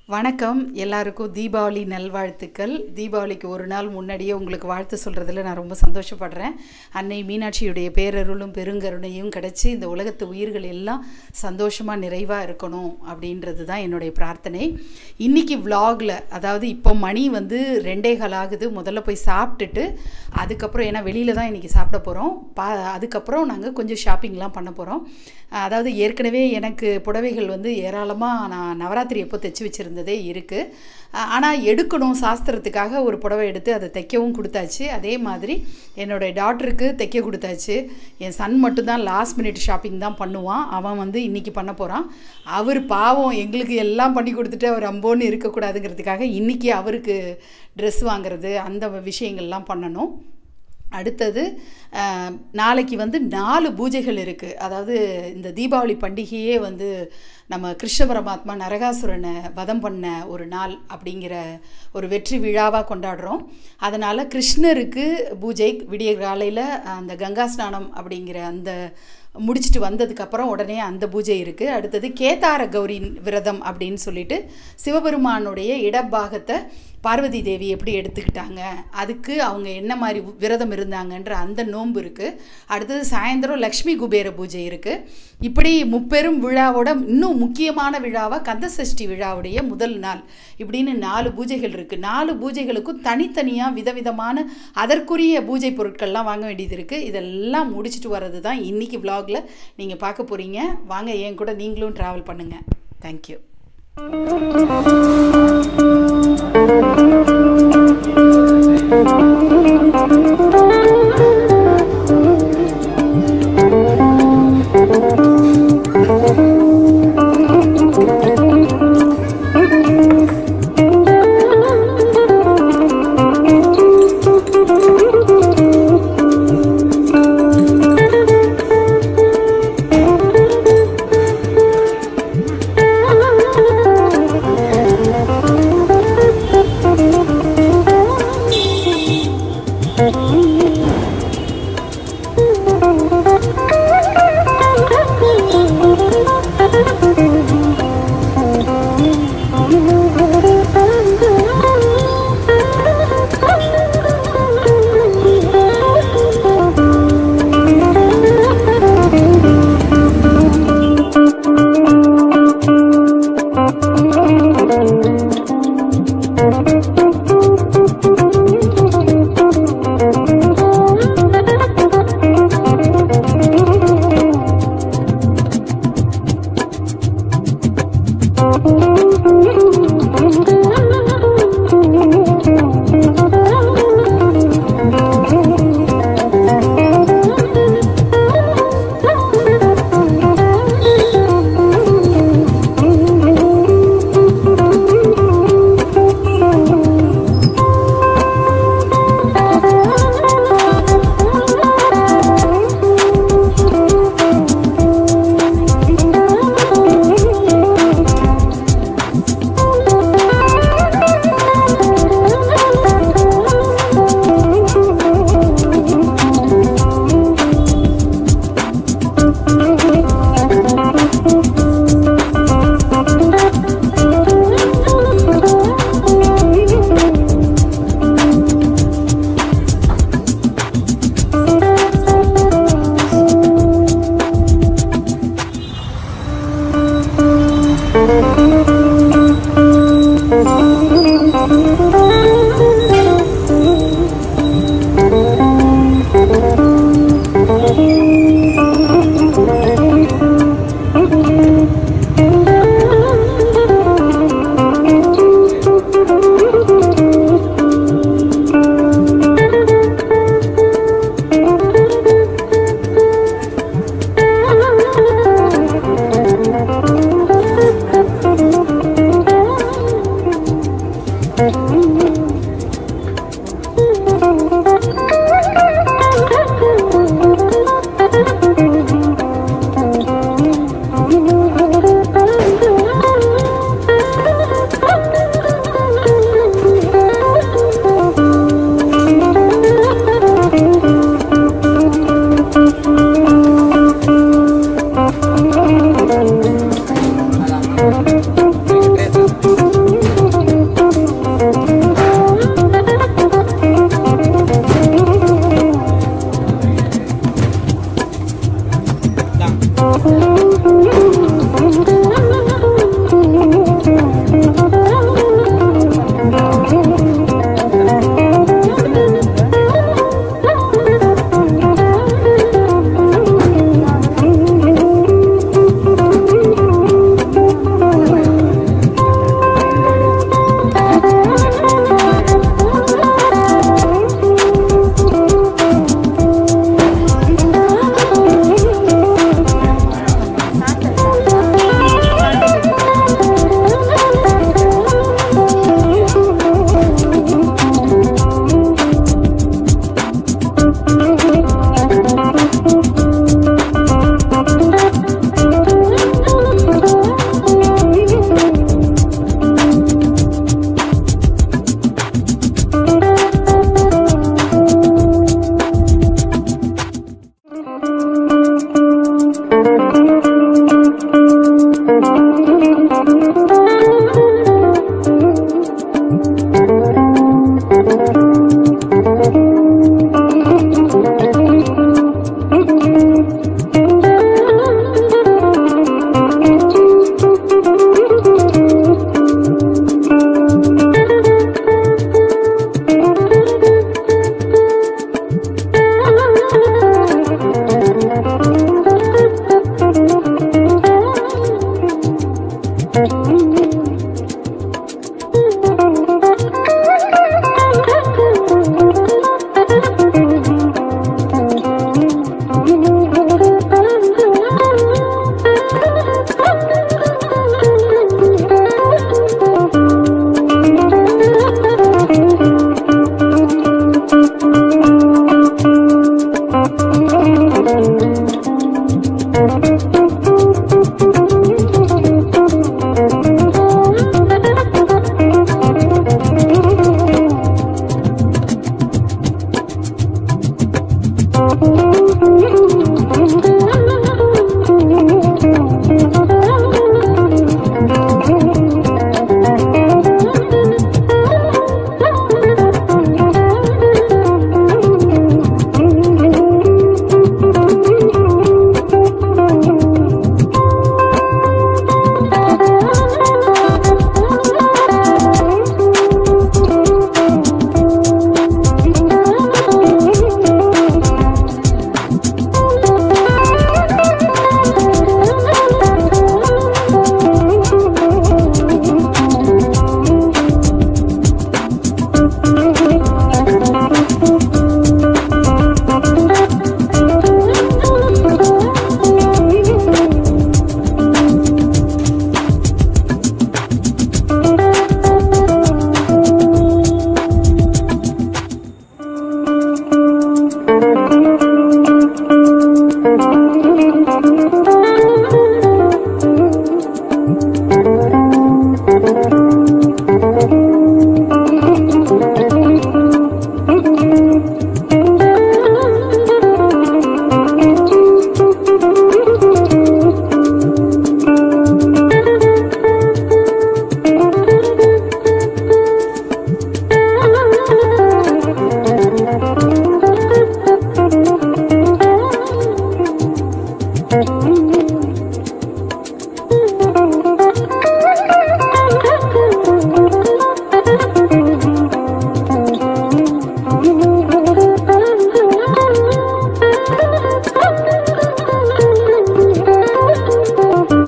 வணக்கம் எல்லாருக்கும் தீபாவளி நல்வாழ்த்துக்கள் தீபாவளிக்கு ஒரு நாள் முன்னாடியே உங்களுக்கு வாழ்த்து சொல்கிறதுல நான் ரொம்ப சந்தோஷப்படுறேன் அன்னை மீனாட்சியுடைய பேரருளும் பெருங்கருணையும் கிடச்சி இந்த உலகத்து உயிர்கள் எல்லாம் சந்தோஷமாக நிறைவாக இருக்கணும் அப்படின்றது தான் என்னுடைய பிரார்த்தனை இன்றைக்கி vlogல அதாவது இப்போ மணி வந்து ரெண்டே கால் ஆகுது முதல்ல போய் சாப்பிட்டுட்டு அதுக்கப்புறம் ஏன்னா வெளியில் தான் இன்றைக்கி சாப்பிட போகிறோம் பா அதுக்கப்புறம் நாங்கள் கொஞ்சம் ஷாப்பிங்லாம் பண்ண போகிறோம் அதாவது ஏற்கனவே எனக்கு புடவைகள் வந்து ஏராளமாக நான் நவராத்திரி எப்போ தைச்சி வச்சுருந்ததே இருக்குது ஆனால் எடுக்கணும் சாஸ்திரத்துக்காக ஒரு புடவை எடுத்து அதை தைக்கவும் கொடுத்தாச்சு அதே மாதிரி என்னோடய டாட்டருக்கு தைக்க கொடுத்தாச்சு என் சன் மட்டும்தான் லாஸ்ட் மினிட் ஷாப்பிங் தான் பண்ணுவான் அவன் வந்து இன்றைக்கி பண்ண போகிறான் அவர் பாவம் எங்களுக்கு எல்லாம் பண்ணி கொடுத்துட்டு அவர் அம்போன்னு இருக்கக்கூடாதுங்கிறதுக்காக இன்றைக்கி அவருக்கு ட்ரெஸ் வாங்குறது அந்த விஷயங்கள்லாம் பண்ணணும் அடுத்தது அஹ், நாளைக்கு வந்து நாலு பூஜைகள் இருக்குது அதாவது இந்த தீபாவளி பண்டிகையே வந்து நம்ம கிருஷ்ண பரமாத்மா நரகாசுரனை வதம் பண்ண ஒரு நாள் அப்படிங்கிற ஒரு வெற்றி விழாவாக கொண்டாடுறோம் அதனால் கிருஷ்ணருக்கு பூஜை விடிய காலையில் அந்த கங்கா ஸ்நானம் அப்படிங்கிற அந்த முடிச்சுட்டு வந்ததுக்கப்புறம் உடனே அந்த பூஜை இருக்குது அடுத்தது கேதார கௌரி விரதம் அப்படின்னு சொல்லிட்டு சிவபெருமானுடைய இடப்பாகத்தை பார்வதி தேவி எப்படி எடுத்துக்கிட்டாங்க அதுக்கு அவங்க என்ன மாதிரி விரதம் இருந்தாங்கன்ற அந்த நோன்பு இருக்குது அடுத்தது சாயந்தரம் லக்ஷ்மி குபேர பூஜை இருக்குது இப்படி முப்பெரும் விழாவோட இன்னும் முக்கியமான விழாவாக கந்தசஷ்டி விழாவுடைய முதல் நாள் இப்படின்னு நாலு பூஜைகள் இருக்குது நாலு பூஜைகளுக்கும் தனித்தனியாக விதவிதமான அதற்குரிய பூஜை பொருட்கள்லாம் வாங்க வேண்டியது இருக்குது இதெல்லாம் முடிச்சுட்டு வர்றது தான் இன்றைக்கி vlogல நீங்கள் பார்க்க போகிறீங்க வாங்க என் கூட நீங்களும் ட்ராவல் பண்ணுங்கள் தேங்க்யூ Thank you.